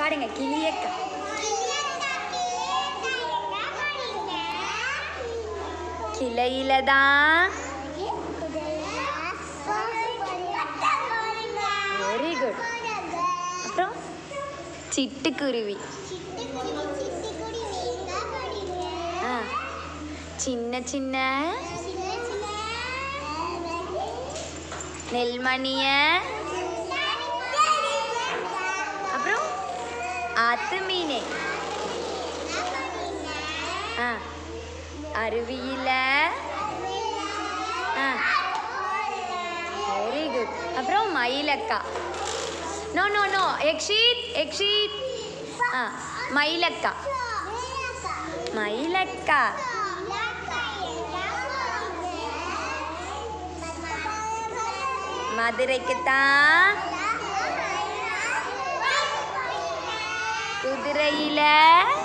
பாடுங்க கிளியக்கா கிளையில தான் வெரி குட் அப்புறம் சிட்டுக்குருவி ஆ சின்ன சின்ன நெல்மணிய அப்புறம் ஆத்து மீனே ஆ அருவியில ஆ வெரி குட் அப்புறம் மயிலக்கா நோ நோ நோ எக்ஷீத் எக்ஷீத் ஆ மயிலக்கா மயிலக்கா மதுரைக்கு தான் குதிரையில